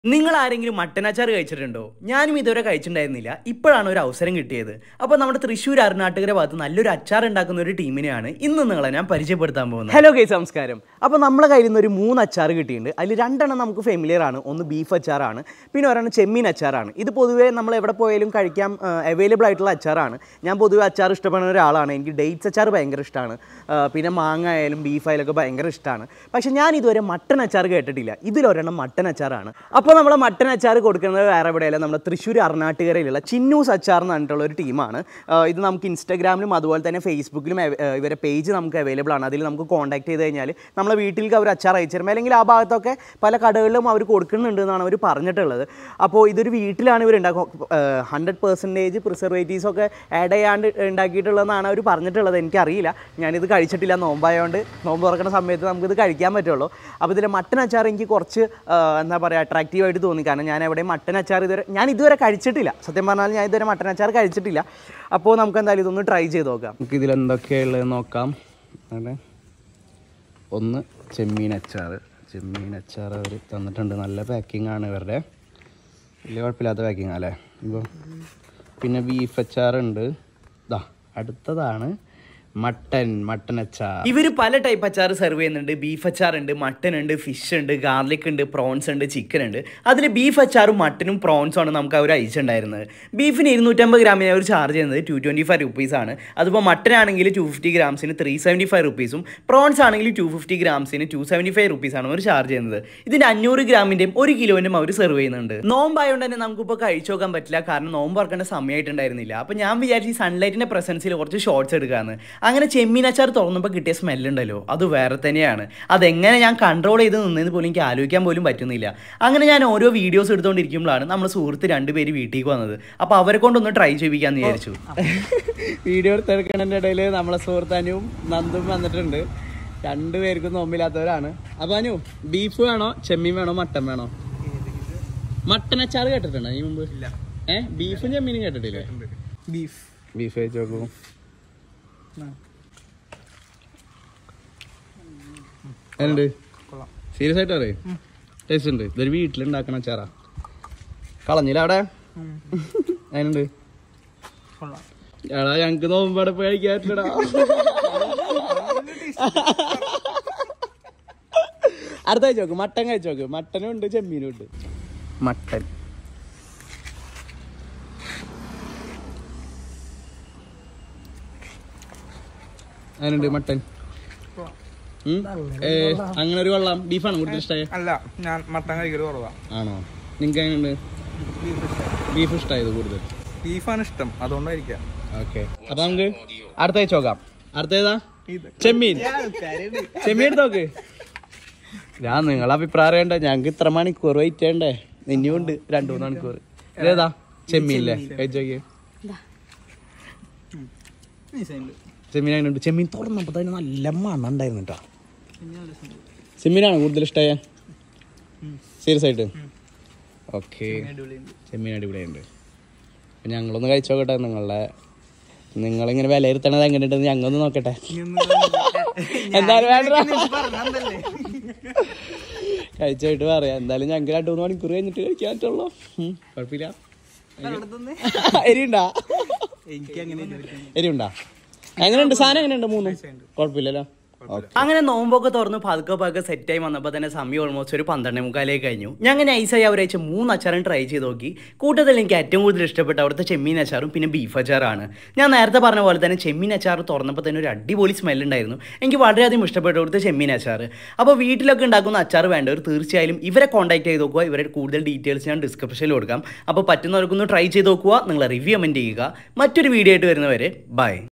നിങ്ങൾ ആരെങ്കിലും മട്ടൻ അച്ചാർ കഴിച്ചിട്ടുണ്ടോ ഞാനും ഇതുവരെ കഴിച്ചിട്ടുണ്ടായിരുന്നില്ല ഇപ്പോഴാണ് ഒരു അവസരം കിട്ടിയത് അപ്പോൾ നമ്മുടെ തൃശ്ശൂർ അരുണാട്ടുകര ഭാഗത്ത് നല്ലൊരു അച്ചാർ ഉണ്ടാക്കുന്ന ഒരു ടീമിനെയാണ് ഇന്ന് നിങ്ങളെ ഞാൻ പരിചയപ്പെടുത്താൻ പോകുന്നത് ഹലോ ഗൈസ് നമസ്കാരം അപ്പോൾ നമ്മളെ കയ്യിൽ നിന്ന് ഒരു മൂന്ന് അച്ചാർ കിട്ടിയിട്ടുണ്ട് അതിൽ രണ്ടെണ്ണം നമുക്ക് ഫെമിലിയർ ആണ് ഒന്ന് ബീഫ് അച്ചാറാണ് പിന്നെ ഒരെണ്ണം ചെമ്മീൻ അച്ചാറാണ് ഇത് പൊതുവേ നമ്മൾ എവിടെ പോയാലും കഴിക്കാൻ അവൈലബിൾ ആയിട്ടുള്ള അച്ചാറാണ് ഞാൻ പൊതുവേ അച്ചാർ ഇഷ്ടപ്പെടുന്ന ഒരാളാണ് എനിക്ക് ഡേറ്റ്സ് അച്ചാർ ഭയങ്കര ഇഷ്ടമാണ് പിന്നെ മാങ്ങ ആയാലും ബീഫ് ആയാലും ഒക്കെ ഭയങ്കര ഇഷ്ടമാണ് പക്ഷേ ഞാൻ ഇതുവരെ മട്ടൻ അച്ചാർ കേട്ടിട്ടില്ല ഇതിലൊരെണ്ണം മട്ടൻ അച്ചാറാണ് അപ്പോൾ നമ്മൾ മട്ടൻ അച്ചാർ കൊടുക്കുന്നത് വേറെ എവിടെയല്ല നമ്മുടെ തൃശ്ശൂർ അരുണാട്ടുകരയിലുള്ള ചിന്നൂസ് അച്ചാർ എന്ന് പറഞ്ഞിട്ടുള്ള ഒരു ടീമാണ് ഇത് നമുക്ക് ഇൻസ്റ്റാഗ്രാമിലും അതുപോലെ തന്നെ ഫേസ്ബുക്കിലും അവ- ഏഹ് ഇവരെ പേജ് നമുക്ക് അവൈലബിൾ ആണ് അതിൽ നമുക്ക് കോൺടാക്ട് ചെയ്ത് കഴിഞ്ഞാൽ നമ്മളെ വീട്ടിലേക്ക് അവർ അച്ചാർ അയച്ചു തരും അല്ലെങ്കിൽ ആ ഭാഗത്തൊക്കെ പല കടകളിലും അവർ കൊടുക്കുന്നുണ്ട് എന്നാണ് അവർ പറഞ്ഞിട്ടുള്ളത് അപ്പോൾ ഇതൊരു വീട്ടിലാണ് ഇവർ ഉണ്ടാക്കുക ഹൺഡ്രഡ് പെർസെൻറ്റേജ് പ്രിസർവേറ്റീവ്സ് ഒക്കെ ആഡ് ചെയ്യാണ്ട് ഉണ്ടാക്കിയിട്ടുള്ളതെന്നാണ് അവർ പറഞ്ഞിട്ടുള്ളത് എനിക്കറിയില്ല ഞാനിത് കഴിച്ചിട്ടില്ല നോമ്പായതുകൊണ്ട് നോമ്പ് തുറക്കുന്ന സമയത്ത് നമുക്കിത് കഴിക്കാൻ പറ്റുള്ളൂ അപ്പോൾ ഇതിലെ മട്ടൻ അച്ചാർ എനിക്ക് കുറച്ച് ആ, എന്താ പറയുക അട്രാക്റ്റീവായിട്ട് തോന്നി കാരണം ഞാൻ എവിടെയും മട്ടൻ അച്ചാർ ഇതുവരെ ഞാൻ ഇതുവരെ കഴിച്ചിട്ടില്ല സത്യം പറഞ്ഞാൽ ഞാൻ ഇതുവരെ മട്ടൻ അച്ചാർ കഴിച്ചിട്ടില്ല അപ്പോൾ നമുക്ക് എന്തായാലും ഇതൊന്ന് ട്രൈ ചെയ്ത് നോക്കാം നമുക്ക് ഇതിൽ എന്തൊക്കെയുള്ളത് നോക്കാം അതെ ഒന്ന് ചെമ്മീൻ അച്ചാർ ചെമ്മീൻ അച്ചാർ അവർ തന്നിട്ടുണ്ട് നല്ല പാക്കിംഗ് ആണ് ഇവരുടെ വലിയ കുഴപ്പമില്ലാത്ത പാക്കിംഗ് അല്ലേ ഇപ്പോൾ പിന്നെ ബീഫ് അച്ചാറുണ്ട് ഇതാ അടുത്തതാണ് മട്ടൻ മട്ടൻ അച്ചാർ ഇവർ പല ടൈപ്പ് അച്ചാർ സെർവ് ചെയ്യുന്നുണ്ട് ബീഫ് അച്ചാർ ഉണ്ട് മട്ടൻ ഉണ്ട് ഫിഷ് ഉണ്ട് ഗാർലിക് ഉണ്ട് പ്രോൺസ് ഉണ്ട് ചിക്കൻ ഉണ്ട് അതിൽ ബീഫ് അച്ചാറും മട്ടനും പ്രോൺസും ആണ് നമുക്ക് അവർ അയച്ചിട്ടുണ്ടായിരുന്നത് ബീഫിന് ഇരുന്നൂറ്റമ്പത് ഗ്രാമിന് അവർ ചാർജ് ചെയ്യുന്നത് ടു ട്വൻറ്റി ഫൈവ് റുപ്പീസ് ആണ് അതിപ്പോൾ മട്ടൻ ആണെങ്കിൽ ടു ഫിഫ്റ്റി ഗ്രാംസിന് ത്രീ സെവൻറ്റി ഫൈവ് റുപ്പീസും പ്രോൺസ് ആണെങ്കിൽ ടു ഫിഫ്റ്റി ഗ്രാംസിന് ടു സെവൻറ്റി ഫൈവ് റുപ്പീസ് ആണ് അവർ ചാർജ് ചെയ്യുന്നത് ഇതിൻ്റെ അഞ്ഞൂറ് ഗ്രാമിൻ്റെയും ഒരു കിലോൻ്റെയും അവർ സെർവ് ചെയ്യുന്നുണ്ട് നോമ്പായതുകൊണ്ട് തന്നെ നമുക്കിപ്പോൾ കഴിച്ചു നോക്കാൻ പറ്റില്ല കാരണം നോമ്പ് തുറക്കേണ്ട സമയമായിട്ടുണ്ടായിരുന്നില്ല അപ്പോൾ ഞാൻ വിചാരിച്ചു ഈ സൺലൈറ്റിൻ്റെ പ്രസൻസിൽ കുറച്ച് ഷോർട്സ് എടുക്കാമെന്ന് അങ്ങനെ ചെമ്മീൻ അച്ചാർ തുറന്നപ്പോൾ കിട്ടിയ സ്മെല്ലുണ്ടല്ലോ അത് വേറെ തന്നെയാണ് അതെങ്ങനെ ഞാൻ കൺട്രോൾ ചെയ്ത് നിന്നതെന്ന് പോലും എനിക്ക് ആലോചിക്കാൻ പോലും പറ്റുന്നില്ല അങ്ങനെ ഞാൻ ഓരോ വീഡിയോസ് എടുത്തുകൊണ്ടിരിക്കുമ്പോഴാണ് നമ്മുടെ സുഹൃത്ത് രണ്ടുപേര് വീട്ടിലേക്ക് വന്നത് അപ്പോൾ അവരെ കൊണ്ടൊന്ന് ട്രൈ ചെയ്യിപ്പിക്കാമെന്ന് വിചാരിച്ചു വീഡിയോ എടുത്തെടുക്കണതിൻ്റെ ഇടയിൽ നമ്മളെ സുഹൃത്ത് അനുവും നന്ദും വന്നിട്ടുണ്ട് രണ്ടുപേർക്കും നോമ്പില്ലാത്തവരാണ് അപ്പൊ അനു ബീഫ് വേണോ ചെമ്മീൻ വേണോ മട്ടൻ വേണോ മട്ടൻ അച്ചാർ കേട്ടിട്ടുണ്ടോ ഈ മുമ്പ് ഏ ബീഫും ചെമ്മീനും കേട്ടിട്ടില്ലേ ബീഫ് ബീഫ് കഴിച്ച് നോക്കൂ എന്നുണ്ട് സീരിയസ് ആയിട്ട് പറയും ടേസ്റ്റ് ഉണ്ട് ഇതൊരു വീട്ടിലുണ്ടാക്കണ അച്ചാറാ കളഞ്ഞില്ല അവിടെ അതിനുണ്ട് കൊള്ളാം എടാ ഞങ്ങക്ക് നോമ്പടെ പോയി കഴിക്കാൻ പറ്റില്ലടാ അടുത്ത കഴിച്ചു നോക്ക് മട്ടൻ കഴിച്ചു നോക്ക് മട്ടനും ഉണ്ട് ചെമ്മീനും ഉണ്ട് മട്ടൻ അതിനുണ്ട് മട്ടൻ ഉം? ഏ, അങ്ങനെ ഒരു കൊള്ളാം ബീഫാണ് കൂടുതൽ ഇഷ്ടമായ അല്ല ഞാൻ മട്ടൻ കഴിക്കൽ കുറവാ ആണോ നിങ്ങക്ക് എങ്ങനെയുണ്ട് ബീഫ് ഇഷ്ടമായത് കൂടുതൽ ബീഫാണ് ഇഷ്ടം അതുകൊണ്ടായിരിക്കാം ഓക്കെ അപ്പൊ നമുക്ക് അടുത്ത ആഴ്ച നോക്കാം അടുത്ത ഏതാ ഇത് ചെമ്മീൻ ചെമ്മീൻ എടുത്ത് നോക്ക് ഞാൻ നിങ്ങളെ അഭിപ്രായം അറിയണ്ട ഞങ്ങക്ക് ഇത്ര മണിക്കൂർ വെയിറ്റ് ചെയ്യണ്ടേ ഇനിയും ഉണ്ട് രണ്ടു മൂന്ന് മണിക്കൂർ ഇതേതാ ചെമ്മീൻ അല്ലേ കഴിച്ചോക്ക് ചെമ്മീൻ അങ്ങനെ ചെമ്മീൻ തുറന്നപ്പോ തന്നെ നല്ല മണം ഉണ്ടായിരുന്നു കേട്ടോ ചെമ്മീനാണ് കൂടുതൽ ഇഷ്ടമായ സീരിയസ് ആയിട്ട് ഓക്കെ ചെമ്മീൻ അടിപൊളിയുണ്ട് അപ്പൊ ഞങ്ങളൊന്ന് കഴിച്ചോക്കട്ടെ നിങ്ങളുടെ നിങ്ങളിങ്ങനെ വിലയിരുത്തണത് എങ്ങനെയുണ്ടെന്ന് ഞങ്ങളൊന്ന് നോക്കട്ടെ എന്തായാലും വേണ്ട കഴിച്ചായിട്ട് പറയാം എന്തായാലും ഞങ്ങൾക്ക് രണ്ടു മൂന്ന് മണിക്കൂർ കഴിഞ്ഞിട്ട് കഴിക്കാൻ പറ്റുള്ളൂ ഉം, കുഴപ്പമില്ല എരിയുണ്ടാ എരിയുണ്ടാ എങ്ങനെയുണ്ട് സാധനം എങ്ങനെയുണ്ട് മൂന്നും കുഴപ്പമില്ലല്ലോ ഓക്കെ അങ്ങനെ നോമ്പൊക്കെ തുറന്ന് പതുക്കെ പതുക്കെ സെറ്റായി വന്നപ്പോൾ തന്നെ സമയം ഓൾമോസ്റ്റ് ഒരു പന്ത്രണ്ടേ മുക്കാലേക്ക് കഴിഞ്ഞു ഞാൻ അങ്ങനെ ഐസായി അവരയച്ച മൂന്ന് അച്ചാറും ട്രൈ ചെയ്ത് നോക്കി കൂട്ടത്തിൽ എനിക്ക് ഏറ്റവും കൂടുതൽ ഇഷ്ടപ്പെട്ട അവിടുത്തെ ചെമ്മീൻ അച്ചാറും പിന്നെ ബീഫ് അച്ചാറാണ് ഞാൻ നേരത്തെ പറഞ്ഞ പോലെ തന്നെ ചെമ്മീൻ അച്ചാർ തുറന്നപ്പോൾ തന്നെ ഒരു അടിപൊളി സ്മെൽ ഉണ്ടായിരുന്നു എനിക്ക് വളരെയധികം ഇഷ്ടപ്പെട്ട അവിടുത്തെ ചെമ്മീൻ അച്ചാർ അപ്പോൾ വീട്ടിലൊക്കെ ഉണ്ടാക്കുന്ന അച്ചാർ വേണ്ടവർ തീർച്ചയായും ഇവരെ കോൺടാക്ട് ചെയ്ത് നോക്കുക ഇവരുടെ കൂടുതൽ ഡീറ്റെയിൽസ് ഞാൻ ഡിസ്ക്രിപ്ഷനിൽ കൊടുക്കാം അപ്പോൾ പറ്റുന്നവർക്കൊന്ന് ട്രൈ ചെയ്ത് നോക്കുക നിങ്ങളെ റിവ്യൂ കമൻറ്റ് ചെയ്യുക മറ്റൊരു വീഡിയോ ആയിട്ട് വരുന്നവരെ ബൈ